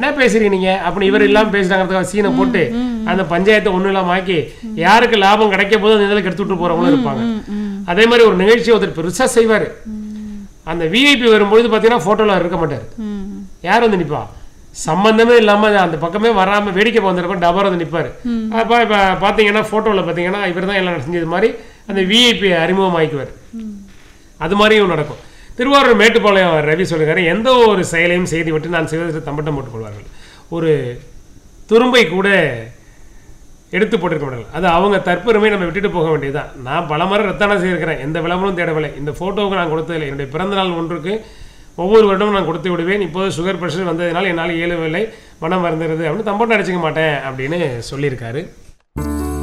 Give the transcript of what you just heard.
என்ன பேசுறீங்க நீங்க அப்படின்னு இவர் இல்லாம பேசுறாங்கிறதுக்காக சீனை போட்டு அந்த பஞ்சாயத்தை ஒண்ணும் இல்லாம ஆக்கி யாருக்கு லாபம் கிடைக்க போது அந்த இதில் கெடுத்து விட்டு போறவங்களும் இருப்பாங்க ம், ம், அதே மாதிரி ஒரு நிகழ்ச்சி ஒருத்தர் பெருசா செய்வாரு அந்த விஐபி வரும்பொழுது பார்த்தீங்கன்னா ஃபோட்டோவில் இருக்க மாட்டார் ம், யார் வந்து நிப்பா சம்பந்தமே இல்லாம அந்த பக்கமே வராம வேடிக்கை வந்திருப்ப டபர் வந்து நிப்பாரு அப்போ இப்போ பார்த்தீங்கன்னா ஃபோட்டோவில் பார்த்தீங்கன்னா இவர் தான் எல்லாம் செஞ்சது மாதிரி அந்த விஐபி அறிமுகமாக்கிக்குவார் அது மாதிரியும் நடக்கும் திருவாரூர் மேட்டுப்பாளையம் ரவி சொல்லுகிறாரு எந்த ஒரு செயலையும் செய்து விட்டு நான் செய்வதற்கு தம்பட்டம் போட்டுக் கொள்வார்கள் ஒரு துரும்பை கூட எடுத்து போட்டிருக்க மாட்டாங்க அது அவங்க தற்பெருமை நம்ம விட்டுட்டு போக வேண்டியதுதான் நான் பல முறை ரத்தானம் செய்திருக்கிறேன் எந்த விளம்பரம் தேடவில்லை இந்த ஃபோட்டோவுக்கு நான் கொடுத்ததில்லை என்னுடைய பிறந்த நாள் ஒன்றுக்கு ஒவ்வொரு வருடமும் நான் கொடுத்து விடுவேன் இப்போது சுகர் பிரஷர் வந்ததினால் என்னால் இயலவில்லை மனம் வருந்துறது அப்படின்னு தம்பட்டம் அடிச்சுக்க மாட்டேன் அப்படின்னு சொல்லியிருக்காரு